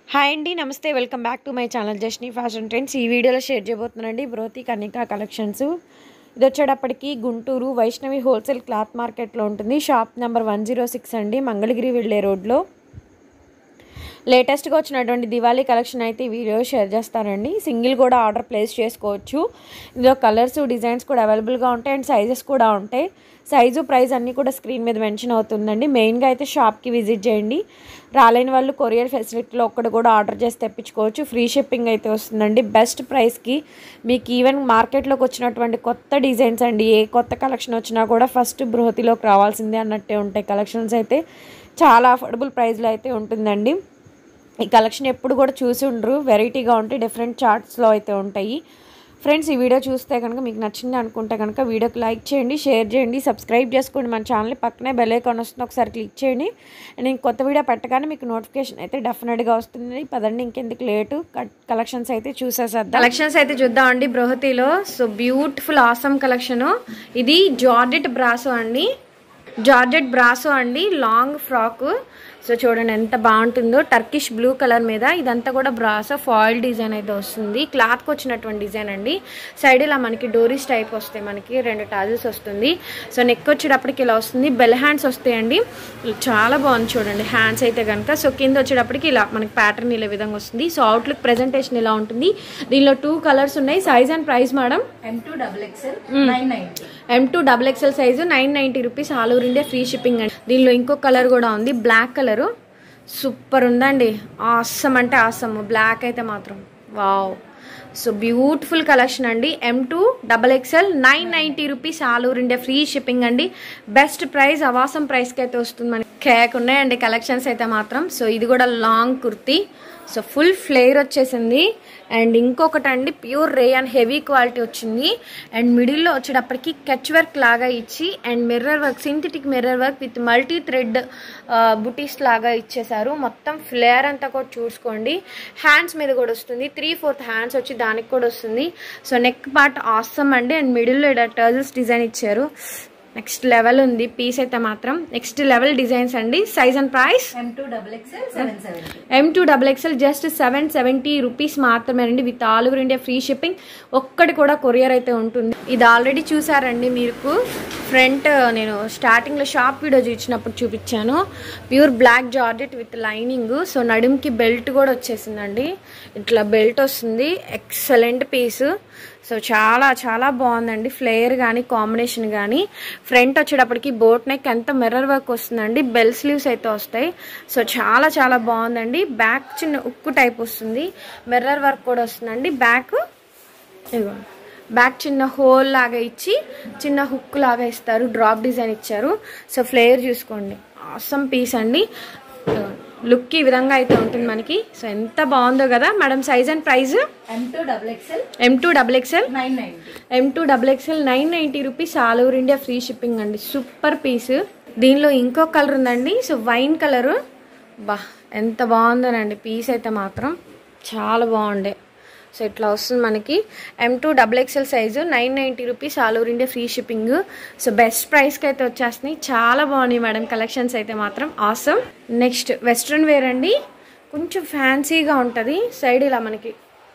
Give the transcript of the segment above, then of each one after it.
Hi అండి నమస్తే welcome back to my channel జస్ని ఫ్యాషన్ ట్రెండ్స్ ఈ వీడియోలో షేర్ చేయబోతున్నానండి బ్రోతి కనికా కలెక్షన్స్ ఇది వచ్చేటప్పటికి గుంటూరు వైష్ణవి హోల్సేల్ క్లాత్ మార్కెట్లో ఉంటుంది shop number one zero six అండి మంగళగిరి వెళ్ళే రోడ్లో లేటెస్ట్గా వచ్చినటువంటి దివాళీ కలెక్షన్ అయితే ఈ వీడియో షేర్ చేస్తానండి సింగిల్ కూడా ఆర్డర్ ప్లేస్ చేసుకోవచ్చు ఇందులో కలర్స్ డిజైన్స్ కూడా అవైలబుల్గా ఉంటాయి అండ్ సైజెస్ కూడా ఉంటాయి సైజు ప్రైస్ అన్నీ కూడా స్క్రీన్ మీద మెన్షన్ అవుతుందండి మెయిన్గా అయితే షాప్కి విజిట్ చేయండి రాలేని వాళ్ళు కొరియర్ ఫెసిలిటీలో ఒక్కటి కూడా ఆర్డర్ చేసి తెప్పించుకోవచ్చు ఫ్రీ షిప్పింగ్ అయితే వస్తుందండి బెస్ట్ ప్రైస్కి మీకు ఈవెన్ మార్కెట్లోకి వచ్చినటువంటి కొత్త డిజైన్స్ అండి ఏ కొత్త కలెక్షన్ వచ్చినా కూడా ఫస్ట్ బృహతిలోకి రావాల్సిందే అన్నట్టే ఉంటాయి కలెక్షన్స్ అయితే చాలా అఫోర్డబుల్ ప్రైస్లో అయితే ఉంటుందండి ఈ కలెక్షన్ ఎప్పుడు కూడా చూసి ఉండరు వెరైటీగా ఉంటాయి డిఫరెంట్ చార్ట్స్లో అయితే ఉంటాయి ఫ్రెండ్స్ ఈ వీడియో చూస్తే కనుక మీకు నచ్చింది అనుకుంటే కనుక వీడియోకి లైక్ చేయండి షేర్ చేయండి సబ్స్క్రైబ్ చేసుకోండి మన ఛానల్ పక్కనే బెల్ ఐకాన్ వస్తుంది ఒకసారి క్లిక్ చేయండి నేను కొత్త వీడియో పెట్టగానే మీకు నోటిఫికేషన్ అయితే డెఫినెట్గా వస్తుంది పదండి ఇంకెందుకు లేటు కలెక్షన్స్ అయితే చూసేసేద్దాం కలెక్షన్స్ అయితే చూద్దామండి బృహతిలో సో బ్యూటిఫుల్ ఆసమ్ కలెక్షన్ ఇది జార్జెట్ బ్రాసో అండి జార్జెట్ బ్రాసో అండి లాంగ్ ఫ్రాక్ సో చూడండి ఎంత బాగుంటుందో టర్కిష్ బ్లూ కలర్ మీద ఇదంతా కూడా బ్రాసో ఫాయిల్ డిజైన్ అయితే వస్తుంది క్లాత్కి వచ్చినటువంటి డిజైన్ అండి సైడ్ ఇలా మనకి డోరీస్ టైప్ వస్తాయి మనకి రెండు టాజెస్ వస్తుంది సో నెక్ వచ్చేటప్పటికి ఇలా వస్తుంది బెల్ హ్యాండ్స్ వస్తాయండి చాలా బాగుంది చూడండి హ్యాండ్స్ అయితే కనుక సో కింద వచ్చేటప్పటికి ఇలా మనకి ప్యాటర్న్ ఇలా విధంగా వస్తుంది సో అవుట్లుక్ ప్రెజెంటేషన్ ఇలా ఉంటుంది దీనిలో టూ కలర్స్ ఉన్నాయి size and price madam M to double XL nine ninety M to double XL size nine ninety rupees all over India free shipping అండి దీనిలో ఇంకో కలర్ కూడా ఉంది బ్లాక్ కలరు సూపర్ ఉందండి ఆసమ్ అంటే ఆసమ్ బ్లాక్ అయితే మాత్రం వావ్ సో బ్యూటిఫుల్ కలెక్షన్ అండి M to double XL nine ninety rupees all over India free shipping అండి బెస్ట్ ప్రైస్ అవాసం ప్రైస్కి అయితే వస్తుంది మనకి కేక్ ఉన్నాయండి కలెక్షన్స్ అయితే మాత్రం సో ఇది కూడా long kurti so full flare వచ్చేసింది అండ్ ఇంకొకటి అండి pure ray and heavy quality వచ్చింది అండ్ మిడిల్లో వచ్చేటప్పటికి కచ్ వర్క్ లాగా ఇచ్చి and mirror work synthetic mirror work with multi thread బుటీస్ లాగా ఇచ్చేసారు మొత్తం ఫ్లేర్ అంతా కూడా చూసుకోండి హ్యాండ్స్ మీద కూడా వస్తుంది త్రీ ఫోర్త్ హ్యాండ్స్ వచ్చి దానికి కూడా వస్తుంది సో నెక్ పార్ట్ ఆసమ్ అండి అండ్ మిడిల్లో ఇక్కడ టర్జల్స్ డిజైన్ ఇచ్చారు నెక్స్ట్ లెవెల్ ఉంది పీస్ అయితే మాత్రం నెక్స్ట్ లెవెల్ డిజైన్స్ అండి size and price M to double XL seven seventy M to double XL just seven seventy rupees మాత్రమే అండి with all over India free shipping ఒక్కటి కూడా courier అయితే ఉంటుంది ఇది ఆల్రెడీ చూసారండి మీకు ఫ్రంట్ నేను స్టార్టింగ్లో షాప్ వీడియో చూపించినప్పుడు చూపించాను pure black georgette with lining so నడుముకి బెల్ట్ కూడా వచ్చేసిందండి ఇట్లా బెల్ట్ వస్తుంది ఎక్సలెంట్ పీస్ సో చాలా చాలా బాగుందండి ఫ్లేయర్ కానీ కాంబినేషన్ కానీ ఫ్రంట్ వచ్చేటప్పటికి బోట్ నెక్ ఎంత మిర్రర్ వర్క్ వస్తుందండి బెల్ స్లీవ్స్ అయితే వస్తాయి సో చాలా చాలా బాగుందండి బ్యాక్ చిన్న ఉక్కు టైప్ వస్తుంది మిర్రర్ వర్క్ కూడా వస్తుందండి బ్యాక్ ఇదిగోండి బ్యాక్ చిన్న హోల్ లాగా ఇచ్చి చిన్న హుక్ లాగా ఇస్తారు డ్రాప్ డిజైన్ ఇచ్చారు సో ఫ్లేయర్ చూసుకోండి ఆసమ్ పీస్ అండి లుక్ ఈ విధంగా అయితే ఉంటుంది మనకి సో ఎంత బాగుందో కదా madam size and price M to double XL M to double XL nine ninety M to double XL nine ninety rupees all over India free shipping అండి సూపర్ పీస్ దీనిలో ఇంకో కలర్ ఉందండి సో వైన్ కలరు బా ఎంత బాగుందోనండి piece అయితే మాత్రం చాలా బాగుండే సో ఇట్లా వస్తుంది మనకి M to double XL size nine ninety rupees all over India free shipping so best ప్రైస్కి అయితే వచ్చేస్తున్నాయి చాలా బాగున్నాయి మేడం కలెక్షన్స్ అయితే మాత్రం ఆసమ్ నెక్స్ట్ వెస్ట్రన్ వేర్ అండి కొంచెం ఫ్యాన్సీగా ఉంటుంది సైడ్ ఇలా మనకి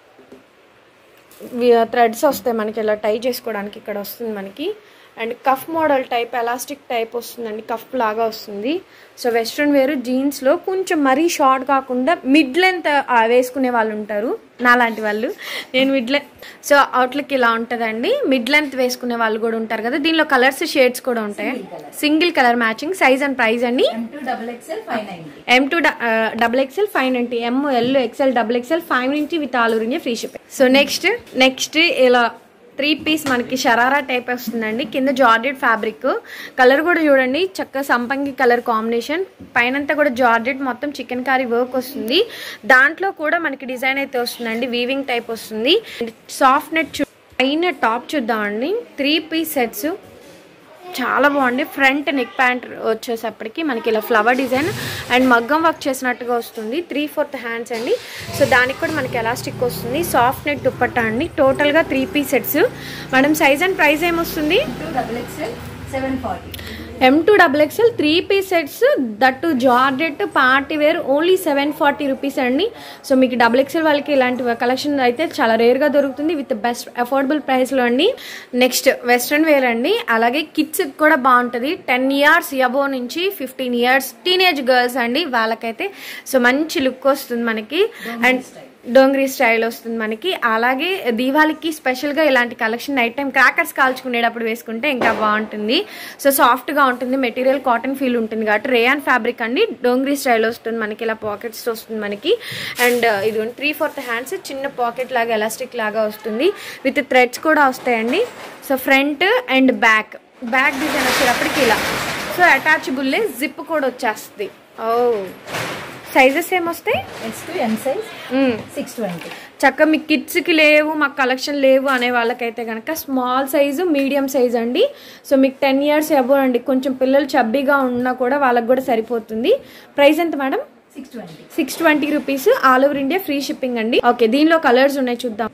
థ్రెడ్స్ వస్తాయి మనకి ఇలా టై చేసుకోవడానికి ఇక్కడ వస్తుంది మనకి and cuff model type elastic type వస్తుందండి కఫ్ లాగా వస్తుంది సో వెస్ట్రన్ వేర్ జీన్స్లో కొంచెం మరీ షార్ట్ కాకుండా మిడ్ లెంత్ వేసుకునే వాళ్ళు ఉంటారు నాలాంటి వాళ్ళు నేను మిడ్ లెంత్ సో అవుట్లుక్ ఇలా ఉంటుందండి మిడ్ లెంత్ వేసుకునే వాళ్ళు కూడా ఉంటారు కదా దీనిలో కలర్స్ షేడ్స్ కూడా ఉంటాయి single colour matching size and price అండి M to double XL five ninety M to double XL five ninety M L XL double XL five ninety with all over India free shipping so next next ఇలా three piece మనకి sharara type వస్తుందండి కింద georgette fabric colour కూడా చూడండి చక్కగా సంపంగి colour combination పైనంతా కూడా జార్జెట్ మొత్తం చికెన్ కారీ వర్క్ వస్తుంది దాంట్లో కూడా మనకి డిజైన్ అయితే వస్తుందండి వీవింగ్ టైప్ వస్తుంది సాఫ్ట్ నెట్ చూ పైన టాప్ చూద్దామండి త్రీ పీస్ సెట్స్ చాలా బాగుంది ఫ్రంట్ నెక్ ప్యాంట్ వచ్చేసప్పటికి మనకి ఇలా ఫ్లవర్ డిజైన్ అండ్ మగ్గం వర్క్ చేసినట్టుగా వస్తుంది త్రీ ఫోర్త్ హ్యాండ్స్ అండి సో దానికి కూడా మనకి ఎలాస్టిక్ వస్తుంది సాఫ్ట్ నెట్ దుప్పట్టా అండి టోటల్గా three piece sets madam size and price ఏమొస్తుంది to double XL seven forty M to double XL three piece sets that georgette party wear only seven forty rupees అండి so మీకు double XL వాళ్ళకి ఇలాంటి collection అయితే చాలా రేర్గా దొరుకుతుంది with best affordable ప్రైస్లో అండి నెక్స్ట్ వెస్ట్రన్ వేర్ అండి అలాగే కిడ్స్ కూడా బాగుంటుంది టెన్ ఇయర్స్ అబో నుంచి ఫిఫ్టీన్ ఇయర్స్ టీనేజ్ గర్ల్స్ అండి వాళ్ళకైతే సో మంచి లుక్ వస్తుంది మనకి అండ్ డోంగ్రీ స్టైల్ వస్తుంది మనకి అలాగే దీవాళికి స్పెషల్గా ఇలాంటి కలెక్షన్ నైట్ టైం క్రాకర్స్ కాల్చుకునేటప్పుడు వేసుకుంటే ఇంకా బాగుంటుంది సో సాఫ్ట్గా ఉంటుంది మెటీరియల్ కాటన్ ఫీల్ ఉంటుంది కాబట్టి రేయాన్ ఫ్యాబ్రిక్ అండి డోంగ్రీ స్టైల్ వస్తుంది మనకి ఇలా పాకెట్స్ వస్తుంది మనకి అండ్ ఇది త్రీ ఫోర్త్ హ్యాండ్స్ చిన్న పాకెట్ లాగా ఎలాస్టిక్ లాగా వస్తుంది విత్ థ్రెడ్స్ కూడా వస్తాయండి so front and back back design వచ్చేటప్పటికి ఇలా సో అటాచబుల్ జిప్ కూడా వచ్చేస్తుంది ఓ సైజెస్ ఏమొస్తాయి ఎస్ టు ఎం సైజ్ మ్మ్. సిక్స్ ట్వంటీ చక్కగా మీ కిడ్స్కి లేవు మాకు కలెక్షన్ లేవు అనే వాళ్ళకైతే కనుక స్మాల్ సైజు మీడియం సైజ్ అండి సో మీకు టెన్ ఇయర్స్ అబో అండి కొంచెం పిల్లలు చబ్బీగా ఉన్నా కూడా వాళ్ళకి కూడా సరిపోతుంది ప్రైస్ ఎంత madam six twenty six twenty rupees all over India free shipping అండి ఓకే దీనిలో కలర్స్ ఉన్నాయి చూద్దాం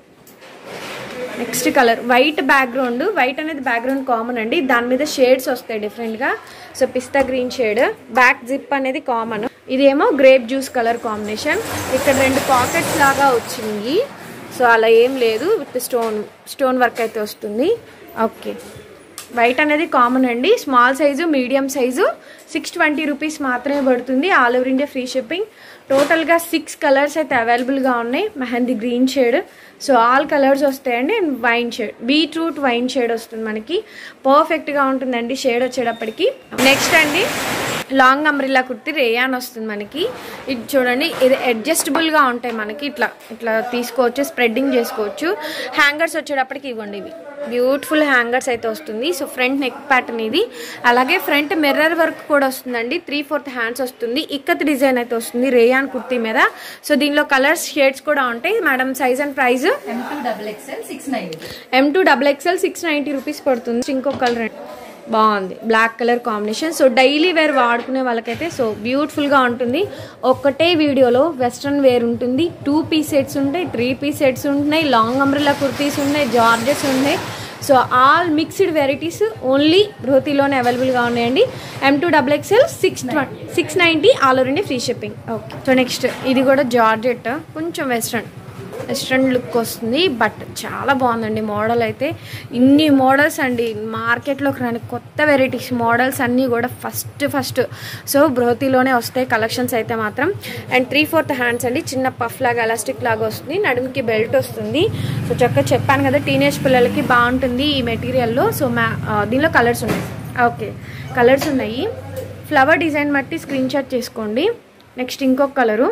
next colour white background white అనేది బ్యాక్గ్రౌండ్ కామన్ అండి దాని మీద షేడ్స్ వస్తాయి డిఫరెంట్గా so pista green shade back zip అనేది కామన్ ఇదేమో గ్రేప్ జ్యూస్ కలర్ కాంబినేషన్ ఇక్కడ రెండు పాకెట్స్ లాగా వచ్చింది సో అలా ఏం లేదు విత్ స్టోన్ స్టోన్ వర్క్ అయితే వస్తుంది ఓకే వైట్ అనేది కామన్ అండి small size medium size six twenty rupees మాత్రమే పడుతుంది all over India free shipping టోటల్గా సిక్స్ కలర్స్ అయితే అవైలబుల్గా ఉన్నాయి mehndi green shade so all colours వస్తాయండి and wine shade beetroot wine shade వస్తుంది మనకి పర్ఫెక్ట్గా ఉంటుందండి షేడ్ వచ్చేటప్పటికి నెక్స్ట్ అండి లాంగ్ అంబ్రిల్లా కుర్తి రేయాన్ వస్తుంది మనకి ఇది చూడండి ఇది అడ్జస్టబుల్గా ఉంటాయి మనకి ఇట్లా ఇట్లా తీసుకోవచ్చు స్ప్రెడ్డింగ్ చేసుకోవచ్చు హ్యాంగర్స్ వచ్చేటప్పటికి ఇవ్వండి ఇవి బ్యూటిఫుల్ హ్యాంగర్స్ అయితే వస్తుంది సో ఫ్రంట్ నెక్ ప్యాటర్న్ ఇది అలాగే ఫ్రంట్ మిర్రర్ వర్క్ కూడా వస్తుందండి త్రీ ఫోర్త్ హ్యాండ్స్ వస్తుంది ఇక్కత్ డిజైన్ అయితే వస్తుంది రేయాన్ కుర్తీ మీద సో దీనిలో కలర్స్ షేడ్స్ కూడా ఉంటాయి madam size and price M to double XL six ninety M to double XL six ninety rupees పడుతుంది ఇంకో కలర్ బాగుంది black colour combination so daily wear వాడుకునే వాళ్ళకైతే సో బ్యూటిఫుల్గా ఉంటుంది ఒక్కటే వీడియోలో వెస్ట్రన్ వేర్ ఉంటుంది టూ పీస్ సెట్స్ ఉంటాయి త్రీ పీస్ సెట్స్ ఉంటున్నాయి లాంగ్ అంబ్రెల్లా కుర్తీస్ ఉన్నాయి జార్జెస్ ఉన్నాయి so all mixed varieties only ధోతిలోనే అవైలబుల్గా ఉన్నాయండి M to double XL six six ninety all over India free shipping okay so next ఇది కూడా జార్జెట్ కొంచెం వెస్ట్రన్ వెస్ట్రన్ లుక్ వస్తుంది బట్ చాలా బాగుందండి మోడల్ అయితే ఇన్ని మోడల్స్ అండి మార్కెట్లోకి రాని కొత్త వెరైటీస్ మోడల్స్ అన్నీ కూడా ఫస్ట్ ఫస్ట్ సో బ్రోతిలోనే వస్తాయి కలెక్షన్స్ అయితే మాత్రం అండ్ త్రీ ఫోర్త్ హ్యాండ్స్ అండి చిన్న పఫ్ లాగా ఎలాస్టిక్ లాగా వస్తుంది నడుముకి బెల్ట్ వస్తుంది సో చక్కగా చెప్పాను కదా టీనేజ్ పిల్లలకి బాగుంటుంది ఈ మెటీరియల్లో సో మ్యా ఆ, దీనిలో కలర్స్ ఉన్నాయి ఓకే కలర్స్ ఉన్నాయి ఫ్లవర్ డిజైన్ బట్టి స్క్రీన్ షాట్ చేసుకోండి నెక్స్ట్ ఇంకొక కలరు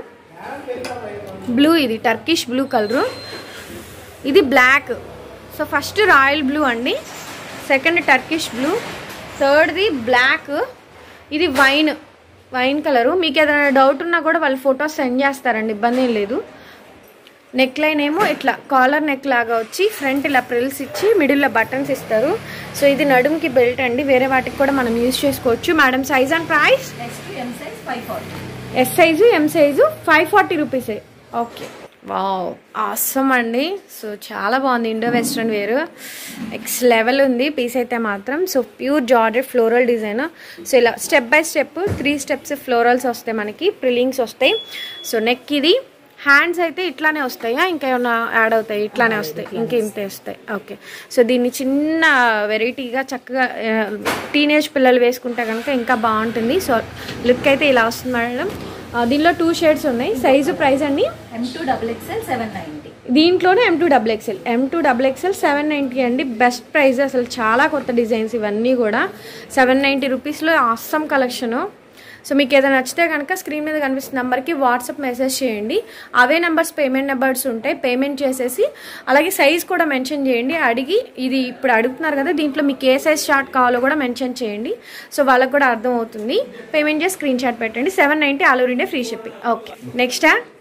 బ్లూ ఇది టర్కిష్ బ్లూ కలరు ఇది black so first royal blue అండి సెకండ్ టర్కిష్ బ్లూ థర్డ్ది బ్లాక్ ఇది వైన్ వైన్ కలరు మీకు ఏదైనా డౌట్ ఉన్నా కూడా వాళ్ళు ఫొటోస్ సెండ్ చేస్తారండి ఇబ్బంది ఏం లేదు నెక్ లైన్ ఏమో ఇట్లా కాలర్ నెక్ లాగా వచ్చి ఫ్రంట్ ఇలా ప్రిల్స్ ఇచ్చి మిడిల్లో బటన్స్ ఇస్తారు సో ఇది నడుముకి బెల్ట్ అండి వేరే వాటికి కూడా మనం యూజ్ చేసుకోవచ్చు madam size and price S to M size five forty S size M size five forty రూపీసే ఓకే వావ్ ఆసమ్ అండి సో చాలా బాగుంది ఇండో వెస్ట్రన్ వేర్ ఎక్స్ లెవెల్ ఉంది పీస్ అయితే మాత్రం so pure georgette floral design so ఇలా step by step three steps florals వస్తాయి మనకి ప్రిలింగ్స్ వస్తాయి సో నెక్ ఇది హ్యాండ్స్ అయితే ఇట్లానే వస్తాయా ఇంకా ఏమైనా యాడ్ అవుతాయి ఇట్లానే వస్తాయి ఇంకా ఇంతే వస్తాయి ఓకే సో దీన్ని చిన్న వెరైటీగా చక్కగా టీనేజ్ పిల్లలు వేసుకుంటే కనుక ఇంకా బాగుంటుంది సో లుక్ అయితే ఇలా వస్తుంది మేడం ఆ, దీనిలో టూ షేడ్స్ ఉన్నాయి సైజు ప్రైస్ అండి M to double XL seven ninety దీంట్లోనే M to double XL M to double XL seven ninety అండి బెస్ట్ ప్రైస్ అసలు చాలా కొత్త డిజైన్స్ ఇవన్నీ కూడా సెవెన్ నైంటీ రూపీస్లో అస్సమ్ కలెక్షను సో మీకు ఏదైనా నచ్చితే కనుక స్క్రీన్ మీద కనిపిస్తున్న నెంబర్కి వాట్సాప్ మెసేజ్ చేయండి అవే నెంబర్స్ పేమెంట్ నెంబర్స్ ఉంటాయి పేమెంట్ చేసేసి అలాగే సైజ్ కూడా మెన్షన్ చేయండి అడిగి ఇది ఇప్పుడు అడుగుతున్నారు కదా దీంట్లో మీకు ఏ సైజ్ షార్ట్ కావాలో కూడా మెన్షన్ చేయండి సో వాళ్ళకి కూడా అర్థం అవుతుంది పేమెంట్ చేసి స్క్రీన్ షాట్ పెట్టండి seven ninety all over India free shipping okay next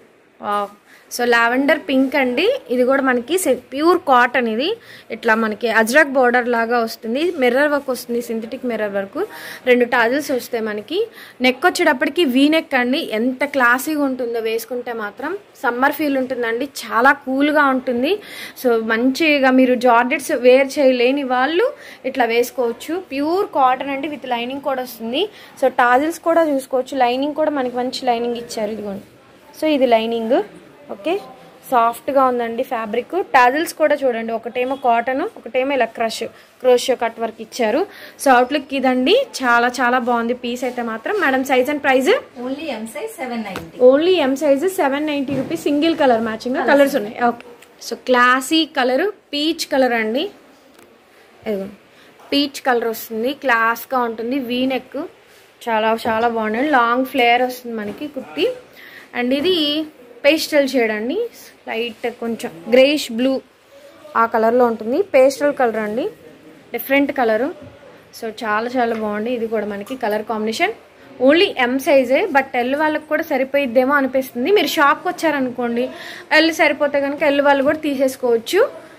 so lavender pink అండి ఇది కూడా మనకి ప్యూర్ కాటన్ ఇది ఇట్లా మనకి అజ్రక్ బోర్డర్ లాగా వస్తుంది మిర్రర్ వర్క్ వస్తుంది సింథటిక్ మిర్రర్ వర్క్ రెండు టాజిల్స్ వస్తాయి మనకి నెక్ వచ్చేటప్పటికి వీ నెక్ అండి ఎంత క్లాసీగా ఉంటుందో వేసుకుంటే మాత్రం సమ్మర్ ఫీల్ ఉంటుందండి చాలా కూల్గా ఉంటుంది సో మంచిగా మీరు జార్డెట్స్ వేర్ చేయలేని వాళ్ళు ఇట్లా వేసుకోవచ్చు ప్యూర్ కాటన్ అండి విత్ లైనింగ్ కూడా వస్తుంది సో టాజిల్స్ కూడా చూసుకోవచ్చు లైనింగ్ కూడా మనకి మంచి లైనింగ్ ఇచ్చారు ఇదిగోండి సో ఇది లైనింగ్ ఓకే సాఫ్ట్గా ఉందండి ఫ్యాబ్రిక్ టాజిల్స్ కూడా చూడండి ఒకటేమో కాటన్ ఒకటేమో ఇలా క్రష్ క్రోషియో కట్ వర్క్ ఇచ్చారు సో అవుట్లుక్ ఇదండి చాలా చాలా బాగుంది పీస్ అయితే మాత్రం madam size and price only M size seven ninety only M size seven ninety rupees single colour matching colours ఉన్నాయి okay so classy colour peach colour అండి ఇదిగో పీచ్ కలర్ వస్తుంది క్లాస్గా ఉంటుంది వీ నెక్ చాలా చాలా బాగుంటుంది లాంగ్ ఫ్లేయర్ వస్తుంది మనకి కుర్తి అండ్ ఇది పేస్టల్ షేడ్ అండి లైట్ కొంచెం గ్రేష్ బ్లూ ఆ కలర్లో ఉంటుంది పేస్టల్ కలర్ అండి డిఫరెంట్ కలరు సో చాలా చాలా బాగుంది ఇది కూడా మనకి కలర్ కాంబినేషన్ ఓన్లీ ఎం సైజే బట్ ఎల్ వాళ్ళకి కూడా సరిపోయిద్దేమో అనిపిస్తుంది మీరు షాప్కి వచ్చారనుకోండి ఎల్ సరిపోతే కనుక ఎల్ వాళ్ళు కూడా తీసేసుకోవచ్చు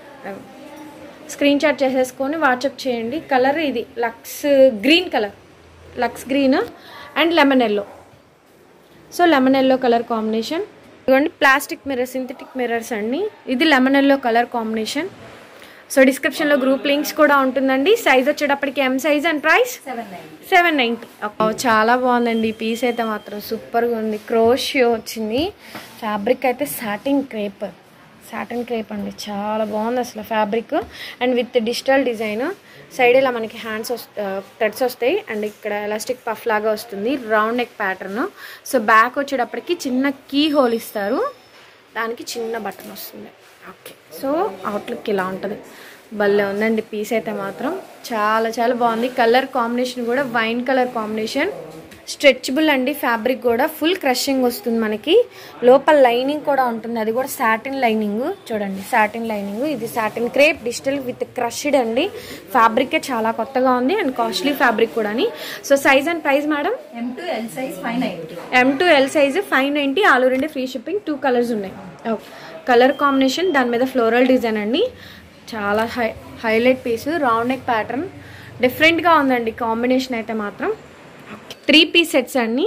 స్క్రీన్ షాట్ చేసేసుకొని వాట్సాప్ చేయండి కలర్ ఇది lux green colour lux green and lemon yellow so lemon yellow colour combination ఇదిగోండి ప్లాస్టిక్ మిర్రర్ సింథటిక్ మిర్రర్స్ అండి ఇది lemon yellow colour combination so డిస్క్రిప్షన్లో గ్రూప్ లింక్స్ కూడా ఉంటుందండి సైజ్ వచ్చేటప్పటికి M size and price seven ninety seven ninety చాలా బాగుందండి ఈ పీస్ అయితే మాత్రం సూపర్గా ఉంది క్రోషియో వచ్చింది ఫ్యాబ్రిక్ అయితే సాటిన్ క్రేప్ సాటిన్ క్రేప్ అండి చాలా బాగుంది అసలు fabric and with digital design side ఇలా మనకి హ్యాండ్స్ వస్తా థ్రెడ్స్ వస్తాయి అండ్ ఇక్కడ ఎలాస్టిక్ పఫ్ లాగా వస్తుంది round neck pattern so back వచ్చేటప్పటికి చిన్న కీ హోల్ ఇస్తారు దానికి చిన్న బటన్ వస్తుంది ఓకే సో అవుట్లుక్ ఇలా ఉంటుంది భలే ఉందండి పీస్ అయితే మాత్రం చాలా చాలా బాగుంది కలర్ కాంబినేషన్ కూడా వైన్ కలర్ కాంబినేషన్ స్ట్రెచబుల్ అండి ఫ్యాబ్రిక్ కూడా ఫుల్ క్రషింగ్ వస్తుంది మనకి లోపల లైనింగ్ కూడా ఉంటుంది అది కూడా సాటిన్ లైనింగ్ చూడండి సాటిన్ లైనింగ్ ఇది satin crepe digital with crushed అండి ఫ్యాబ్రికే చాలా కొత్తగా ఉంది అండ్ కాస్ట్లీ ఫ్యాబ్రిక్ కూడా so size and price madam M to L size five ninety M to L size five ninety ఆలు రెండు ఫ్రీ షిప్పింగ్ టూ కలర్స్ ఉన్నాయి కలర్ కాంబినేషన్ దాని మీద ఫ్లోరల్ డిజైన్ అండి చాలా high highlight piece round neck pattern డిఫరెంట్గా ఉందండి combination అయితే మాత్రం త్రీ పీస్ సెట్స్ అండి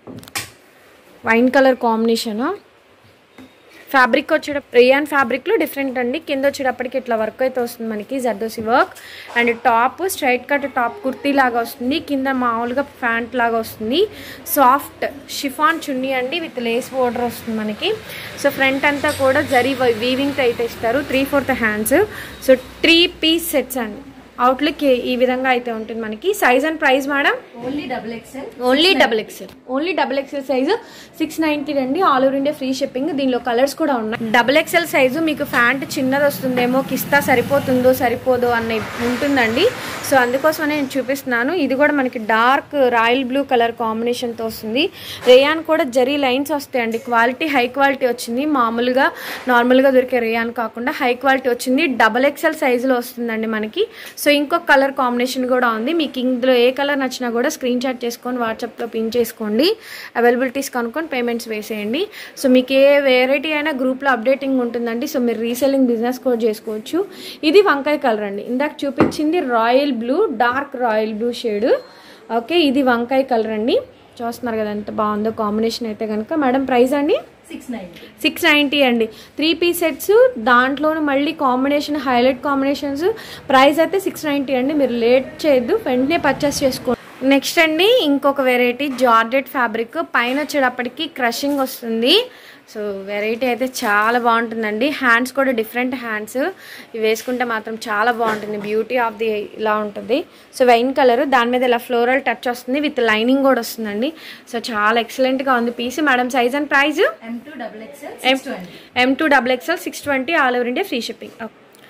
వైన్ కలర్ కాంబినేషన్ ఫ్యాబ్రిక్ వచ్చేటప్పుడు రియాన్ ఫ్యాబ్రిక్లో డిఫరెంట్ అండి కింద వచ్చేటప్పటికి ఇట్లా వర్క్ అయితే వస్తుంది మనకి zardozi work and top straight cut top kurti లాగా వస్తుంది కింద మామూలుగా ప్యాంట్ లాగా వస్తుంది సాఫ్ట్ షిఫాన్ చున్నీ అండి విత్ లేస్ బోర్డర్ వస్తుంది మనకి సో ఫ్రంట్ అంతా కూడా జరీ వీవింగ్ అయితే ఇస్తారు three fourth hands so three piece sets అండి అవుట్లుక్ ఈ విధంగా అయితే ఉంటుంది మనకి size and price madam only double XL only double XL only double XL size six ninety అండి all over India free shipping దీనిలో కలర్స్ కూడా ఉన్నాయి డబుల్ ఎక్స్ఎల్ సైజు మీకు ప్యాంట్ చిన్నది వస్తుందేమో కిస్తా సరిపోతుందో సరిపోదో అన్న ఉంటుందండి సో అందుకోసమనే నేను చూపిస్తున్నాను ఇది కూడా మనకి డార్క్ రాయల్ బ్లూ కలర్ కాంబినేషన్తో వస్తుంది రేయాన్ కూడా జరీ లైన్స్ వస్తాయండి క్వాలిటీ హై క్వాలిటీ వచ్చింది మామూలుగా నార్మల్గా దొరికే రేయాన్ కాకుండా హై క్వాలిటీ వచ్చింది డబల్ ఎక్స్ఎల్ సైజులో వస్తుందండి మనకి సో ఇంకొక కలర్ కాంబినేషన్ కూడా ఉంది మీకు ఇందులో ఏ కలర్ నచ్చినా కూడా స్క్రీన్ షాట్ చేసుకొని వాట్సాప్లో పిన్ చేసుకోండి అవైలబిలిటీస్ కనుక్కొని పేమెంట్స్ వేసేయండి సో మీకు ఏ వెరైటీ అయినా గ్రూప్లో అప్డేటింగ్ ఉంటుందండి సో మీరు రీసెల్లింగ్ బిజినెస్ కూడా చేసుకోవచ్చు ఇది వంకాయ కలర్ అండి ఇందాక చూపించింది royal blue dark royal blue shade okay ఇది వంకాయ కలర్ అండి చూస్తున్నారు కదా ఎంత బాగుందో కాంబినేషన్ అయితే కనుక మేడం ప్రైస్ అండి సిక్స్ నైన్టీ సిక్స్ నైంటీ అండి త్రీ పీస్ సెట్స్ దాంట్లోనూ మళ్ళీ కాంబినేషన్ హైలైట్ కాంబినేషన్స్ ప్రైస్ అయితే సిక్స్ నైంటీ అండి మీరు లేట్ చేయొద్దు వెంటనే పర్చేస్ చేసుకోండి నెక్స్ట్ అండి ఇంకొక వెరైటీ జార్జెట్ ఫ్యాబ్రిక్ పైన వచ్చేటప్పటికి క్రషింగ్ వస్తుంది సో వెరైటీ అయితే చాలా బాగుంటుందండి హ్యాండ్స్ కూడా డిఫరెంట్ హ్యాండ్స్ ఇవి వేసుకుంటే మాత్రం చాలా బాగుంటుంది బ్యూటీ ఆఫ్ ది ఇలా ఉంటుంది సో వైన్ కలర్ దాని మీద ఇలా ఫ్లోరల్ టచ్ వస్తుంది విత్ లైనింగ్ కూడా వస్తుందండి సో చాలా ఎక్సలెంట్గా ఉంది piece madam size and price M to double XL six twenty M to double XL six twenty all over India free shipping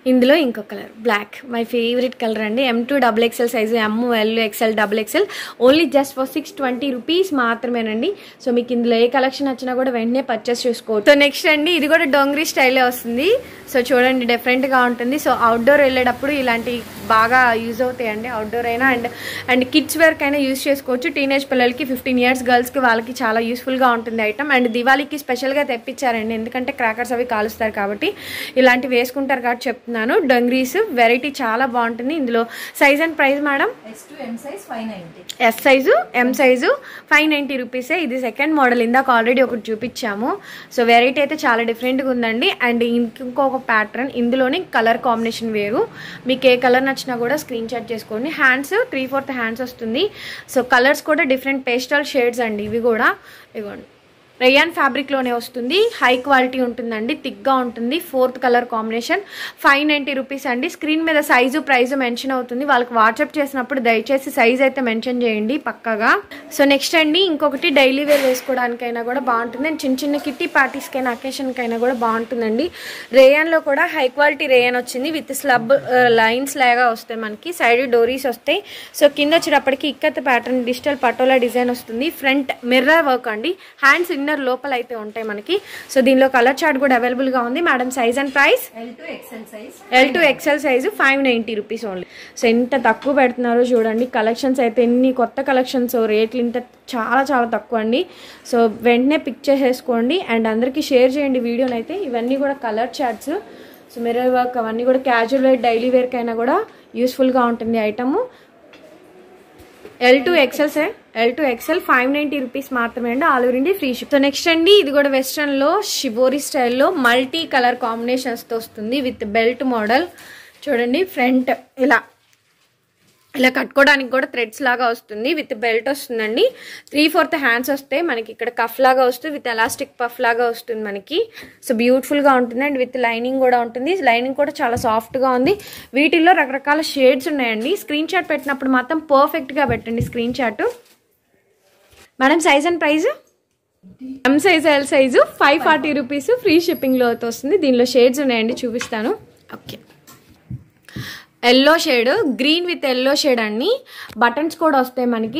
ఇందులో ఇంకో colour black my favourite colour అండి M to double XL size M L XL double XL only just for six twenty rupees మాత్రమేనండి so మీకు ఇందులో ఏ collection వచ్చినా కూడా వెంటనే purchase చేసుకోవచ్చు సో నెక్స్ట్ అండి ఇది కూడా డోంగ్రీ స్టైలే వస్తుంది సో చూడండి డిఫరెంట్గా ఉంటుంది సో అవుట్డోర్ వెళ్ళేటప్పుడు ఇలాంటి బాగా యూజ్ అవుతాయండి అవుట్డోర్ అయినా అండ్ అండ్ కిడ్స్ వేర్కి అయినా యూజ్ చేసుకోవచ్చు టీనేజ్ పిల్లలకి ఫిఫ్టీన్ ఇయర్స్ గర్ల్స్కి వాళ్ళకి చాలా యూస్ఫుల్గా ఉంటుంది ఐటమ్ అండ్ దివాళీకి స్పెషల్గా తెప్పించారండి ఎందుకంటే క్రాకర్స్ అవి కాలుస్తారు కాబట్టి ఇలాంటివి వేసుకుంటారు కాబట్టి చెప్తున్నాను డొంగ్రీస్ వెరైటీ చాలా బాగుంటుంది ఇందులో size and price madam S to M size five ninety S size M size five ninety రూపీసే ఇది సెకండ్ మోడల్ ఇందాక ఆల్రెడీ ఒకటి చూపించాము సో వెరైటీ అయితే చాలా డిఫరెంట్గా ఉందండి అండ్ ఇంకొక ప్యాటర్న్ ఇందులోనే కలర్ కాంబినేషన్ వేరు మీకు ఏ కలర్ నచ్చినా కూడా స్క్రీన్ షాట్ చేసుకోండి హ్యాండ్స్ త్రీ ఫోర్త్ హ్యాండ్స్ వస్తుంది సో కలర్స్ కూడా డిఫరెంట్ పేస్టల్ షేడ్స్ అండి ఇవి కూడా ఇవ్వండి రేయాన్ ఫ్యాబ్రిక్లోనే వస్తుంది హై క్వాలిటీ ఉంటుందండి థిక్గా ఉంటుంది fourth colour combination five ninety rupees అండి స్క్రీన్ మీద సైజు ప్రైస్ మెన్షన్ అవుతుంది వాళ్ళకి వాట్సాప్ చేసినప్పుడు దయచేసి సైజ్ అయితే మెన్షన్ చేయండి పక్కగా సో నెక్స్ట్ అండి ఇంకొకటి డైలీ వేర్ వేసుకోవడానికైనా కూడా బాగుంటుంది అండ్ చిన్న చిన్న కిట్టి పార్టీస్కైనా అకేషన్కైనా కూడా బాగుంటుందండి రేయాన్లో కూడా హై క్వాలిటీ రేయాన్ వచ్చింది విత్ స్లబ్ లైన్స్ లాగా వస్తాయి మనకి సైడ్ డోరీస్ వస్తాయి సో కింద వచ్చేటప్పటికి ikat pattern digital patola design వస్తుంది ఫ్రంట్ మిర్రర్ వర్క్ అండి హ్యాండ్స్ ఇన్నర్ లోపల అయితే ఉంటాయి మనకి సో దీనిలో కలర్ చార్ట్ కూడా అవైలబుల్గా ఉంది madam size and price L to XL size L to XL size five ninety rupees only so ఎంత తక్కువ పెడుతున్నారో చూడండి కలెక్షన్స్ అయితే ఎన్ని కొత్త కలెక్షన్స్ రేట్లు ఇంత చాలా చాలా తక్కువ అండి సో వెంటనే పిక్ చేసేసుకోండి అండ్ అందరికీ షేర్ చేయండి వీడియోని అయితే ఇవన్నీ కూడా colour charts so mirror work అవన్నీ కూడా క్యాజువల్ వేర్ డైలీ వేర్కైనా కూడా యూస్ఫుల్గా ఉంటుంది item L to XL sir L to XL five ninety rupees మాత్రమే అండి all over India free ship so next అండి ఇది కూడా వెస్ట్రన్లో షిబోరి స్టైల్లో మల్టీ కలర్ కాంబినేషన్స్తో వస్తుంది విత్ బెల్ట్ మోడల్ చూడండి ఫ్రంట్ ఇలా ఇలా కట్టుకోవడానికి కూడా థ్రెడ్స్ లాగా వస్తుంది విత్ బెల్ట్ వస్తుందండి త్రీ ఫోర్త్ హ్యాండ్స్ వస్తాయి మనకి ఇక్కడ కఫ్ లాగా వస్తుంది విత్ ఎలాస్టిక్ పఫ్ లాగా వస్తుంది మనకి సో బ్యూటిఫుల్గా ఉంటుంది అండ్ విత్ లైనింగ్ కూడా ఉంటుంది లైనింగ్ కూడా చాలా సాఫ్ట్గా ఉంది వీటిల్లో రకరకాల షేడ్స్ ఉన్నాయండి స్క్రీన్ షాట్ పెట్టినప్పుడు మాత్రం పర్ఫెక్ట్గా పెట్టండి screenshot madam size and price M size L size five forty rupees free షిప్పింగ్లో అయితే వస్తుంది దీనిలో షేడ్స్ ఉన్నాయండి చూపిస్తాను okay yellow shade green with yellow shade అండి బటన్స్ కూడా వస్తాయి మనకి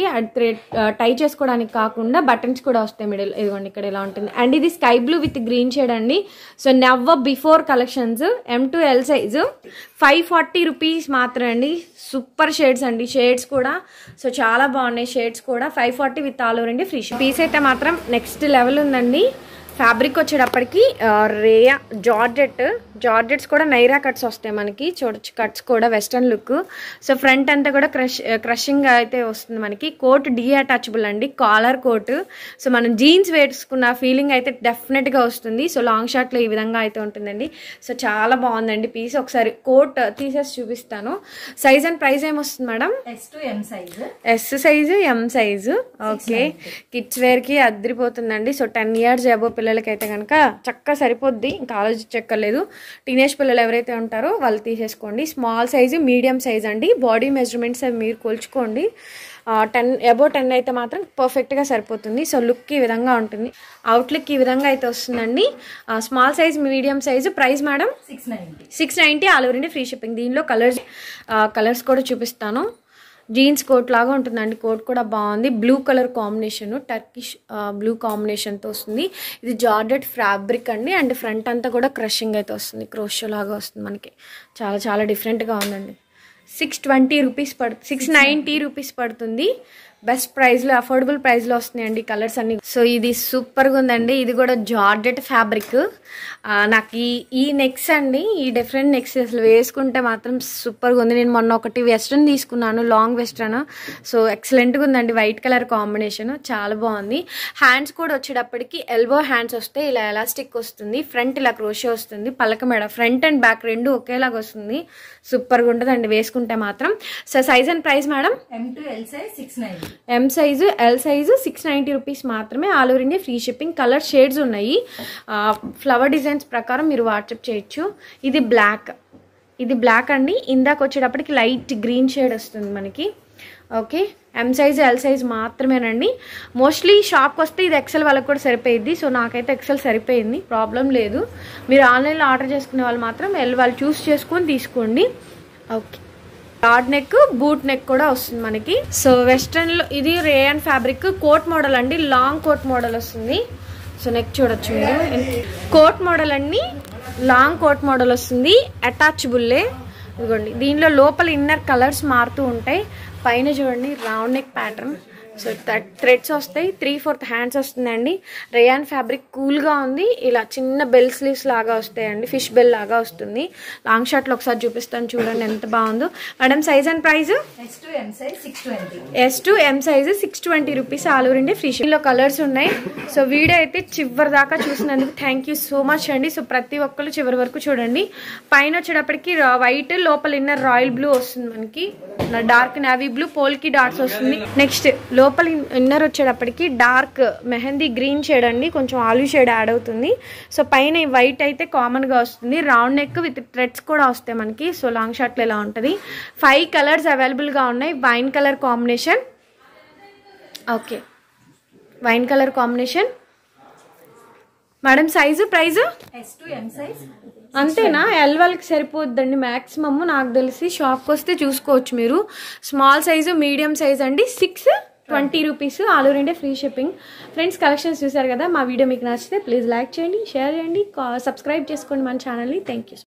టై చేసుకోవడానికి కాకుండా బటన్స్ కూడా వస్తాయి మిడిల్ ఇదిగోండి ఇక్కడ ఇలా ఉంటుంది అండ్ ఇది sky blue with green shade అండి so never before collections M to L size five forty rupees మాత్రమే అండి సూపర్ షేడ్స్ అండి షేడ్స్ కూడా సో చాలా బాగున్నాయి షేడ్స్ కూడా five forty with all over అండి ఫ్రీ పీస్ అయితే మాత్రం నెక్స్ట్ లెవెల్ ఉందండి ఫ్యాబ్రిక్ వచ్చేటప్పటికి ఆ, రేయా జార్జెట్ జార్జెట్స్ కూడా నైరా కట్స్ వస్తాయి మనకి చూడొచ్చు కట్స్ కూడా వెస్ట్రన్ లుక్ సో ఫ్రంట్ అంతా కూడా క్రష్ క్రషింగ్ అయితే వస్తుంది మనకి కోట్ డిఅటాచబుల్ అండి కాలర్ కోట్ సో మనం జీన్స్ వేసుకున్న ఫీలింగ్ అయితే డెఫినెట్గా వస్తుంది సో లాంగ్ షార్ట్లో ఈ విధంగా అయితే ఉంటుందండి సో చాలా బాగుందండి పీస్ ఒకసారి కోట్ తీసేసి చూపిస్తాను సైజ్ అండ్ ప్రైస్ ఏమొస్తుంది madam S to M size S size M size okay kids వేర్కి అద్దరిపోతుందండి సో టెన్ ఇయర్స్ అబో పిల్లలకి అయితే కనుక చక్కగా సరిపోద్ది ఇంకా ఆలోచించక్కర్లేదు టీనేజ్ పిల్లలు ఎవరైతే ఉంటారో వాళ్ళు తీసేసుకోండి స్మాల్ సైజు మీడియం సైజ్ అండి బాడీ మెజర్మెంట్స్ అవి మీరు కొలుచుకోండి టెన్ అబో టెన్ అయితే మాత్రం పర్ఫెక్ట్గా సరిపోతుంది సో లుక్ ఈ విధంగా ఉంటుంది అవుట్లుక్ ఈ విధంగా అయితే వస్తుందండి small size medium size price madam six ninety six ninety all over India free shipping దీనిలో కలర్స్ కలర్స్ కూడా చూపిస్తాను జీన్స్ కోట్ లాగా ఉంటుందండి కోట్ కూడా బాగుంది blue colour combination Turkish blue కాంబినేషన్తో వస్తుంది ఇది జార్డెడ్ ఫ్యాబ్రిక్ అండి అండ్ ఫ్రంట్ అంతా కూడా క్రషింగ్ అయితే వస్తుంది క్రోషో లాగా వస్తుంది మనకి చాలా చాలా డిఫరెంట్గా ఉందండి సిక్స్ ట్వంటీ రూపీస్ పడుతుంది సిక్స్ నైంటీ రూపీస్ పడుతుంది బెస్ట్ ప్రైస్లో అఫోర్డబుల్ ప్రైస్లో వస్తున్నాయండి కలర్స్ అన్ని సో ఇది సూపర్గా ఉందండి ఇది కూడా జార్జెట్ ఫ్యాబ్రిక్ నాకు ఈ ఈ నెక్స్ అండి ఈ డిఫరెంట్ నెక్స్ అసలు వేసుకుంటే మాత్రం సూపర్గా ఉంది నేను మొన్న ఒకటి వెస్ట్రన్ తీసుకున్నాను లాంగ్ వెస్ట్రన్ సో ఎక్సలెంట్గా ఉందండి వైట్ కలర్ కాంబినేషన్ చాలా బాగుంది హ్యాండ్స్ కూడా వచ్చేటప్పటికి ఎల్బో హ్యాండ్స్ వస్తే ఇలా ఎలాస్టిక్ వస్తుంది ఫ్రంట్ ఇలా క్రోషే వస్తుంది పలక మెడ ఫ్రంట్ అండ్ బ్యాక్ రెండు ఒకేలాగా వస్తుంది సూపర్గా ఉంటుందండి వేసుకుంటే మాత్రం so size and price madam M to L size six ninety M size L size six ninety rupees మాత్రమే all over India free shipping colour shades ఉన్నాయి ఫ్లవర్ డిజైన్స్ ప్రకారం మీరు వాట్సాప్ చేయొచ్చు ఇది బ్లాక్ ఇది బ్లాక్ అండి ఇందాక వచ్చేటప్పటికి లైట్ గ్రీన్ షేడ్ వస్తుంది మనకి okay M size L size మాత్రమేనండి మోస్ట్లీ షాప్కి వస్తే ఇది ఎక్సెల్ వాళ్ళకి కూడా సరిపోయిద్ది సో నాకైతే ఎక్సెల్ సరిపోయింది ప్రాబ్లం లేదు మీరు ఆన్లైన్లో ఆర్డర్ చేసుకునే వాళ్ళు మాత్రం ఎల్ వాళ్ళు చూస్ చేసుకొని తీసుకోండి okay broad neck boot neck కూడా వస్తుంది మనకి సో వెస్ట్రన్ లో ఇది రేయన్ ఫ్యాబ్రిక్ కోట్ మోడల్ అండి లాంగ్ కోట్ మోడల్ వస్తుంది సో నెక్ చూడొచ్చు మీరు కోట్ మోడల్ అండి లాంగ్ కోట్ మోడల్ వస్తుంది అటాచబుల్లే ఇదిగోండి దీనిలో లోపల ఇన్నర్ కలర్స్ మారుతూ ఉంటాయి పైన చూడండి round neck pattern so threads వస్తాయి త్రీ ఫోర్త్ హ్యాండ్స్ వస్తుందండి రేయాన్ ఫ్యాబ్రిక్ కూల్గా ఉంది ఇలా చిన్న బెల్ స్లీవ్స్ లాగా వస్తాయండి ఫిష్ బెల్ లాగా వస్తుంది లాంగ్ షర్ట్లో ఒకసారి చూపిస్తాను చూడండి ఎంత బాగుందో madam size and price S to M size six twenty S to M size six twenty rupees all over India free లో కలర్స్ ఉన్నాయి సో వీడియో అయితే చివరి దాకా చూసినందుకు థ్యాంక్ యూ సో మచ్ అండి సో ప్రతి ఒక్కరు చివరి వరకు చూడండి పైన వచ్చేటప్పటికి వైట్ లోపల ఇన్నర్ రాయల్ బ్లూ వస్తుంది మనకి dark navy blue polka dots వస్తుంది నెక్స్ట్ లోపల ఇన్నర్ వచ్చేటప్పటికి డార్క్ మెహందీ గ్రీన్ షేడ్ అండి కొంచెం ఆలివ్ షేడ్ యాడ్ అవుతుంది సో పైన వైట్ అయితే కామన్గా వస్తుంది రౌండ్ నెక్ విత్ థ్రెడ్స్ కూడా వస్తాయి మనకి సో లాంగ్ షర్ట్లు ఇలా ఉంటుంది ఫైవ్ కలర్స్ అవైలబుల్గా ఉన్నాయి wine colour combination okay wine colour combination madam size price S to M size అంతేనా ఎల్ వాళ్ళకి సరిపోద్దండి మ్యాక్సిమమ్ నాకు తెలిసి షాప్కి వస్తే చూసుకోవచ్చు మీరు స్మాల్ సైజు మీడియం సైజ్ అండి six twenty rupees all over India free shipping friends collections చూసారు కదా మా వీడియో మీకు నచ్చితే ప్లీజ్ లైక్ చేయండి షేర్ చేయండి సబ్స్క్రైబ్ చేసుకోండి మన ఛానల్ని థ్యాంక్ యూ